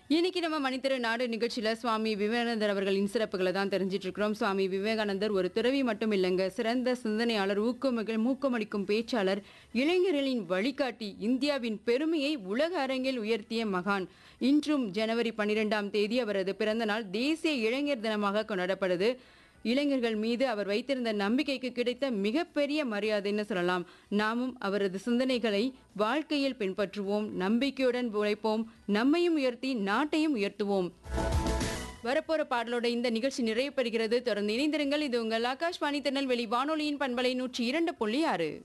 இன்னைக்கு நம்ம மணித்திரு நாடு நிகழ்ச்சியில சுவாமி விவேகானந்தர் அவர்களின் சிறப்புகளை தான் தெரிஞ்சிட்டு இருக்கிறோம் சுவாமி விவேகானந்தர் ஒரு துறவி மட்டும் இல்லைங்க சிறந்த சிந்தனையாளர் ஊக்கமிகள் மூக்கமளிக்கும் பேச்சாளர் இளைஞர்களின் வழிகாட்டி இந்தியாவின் பெருமையை உலக அரங்கில் உயர்த்திய மகான் இன்றும் ஜனவரி பன்னிரெண்டாம் தேதி அவரது பிறந்த நாள் தேசிய இளைஞர் தினமாக கொண்டாடப்படுது இளைஞர்கள் மீது அவர் வைத்திருந்த நம்பிக்கைக்கு கிடைத்த மிகப்பெரிய மரியாதைன்னு சொல்லலாம் நாமும் அவரது சிந்தனைகளை வாழ்க்கையில் பின்பற்றுவோம் நம்பிக்கையுடன் உழைப்போம் நம்மையும் உயர்த்தி நாட்டையும் உயர்த்துவோம் வரப்போற பாடலோட இந்த நிகழ்ச்சி நிறைவு பெறுகிறது தொடர்ந்து இணைந்திருங்கள் இது உங்கள் ஆகாஷ்வாணி திருநெல்வேலி வானொலியின் பண்பலை நூற்றி இரண்டு புள்ளி ஆறு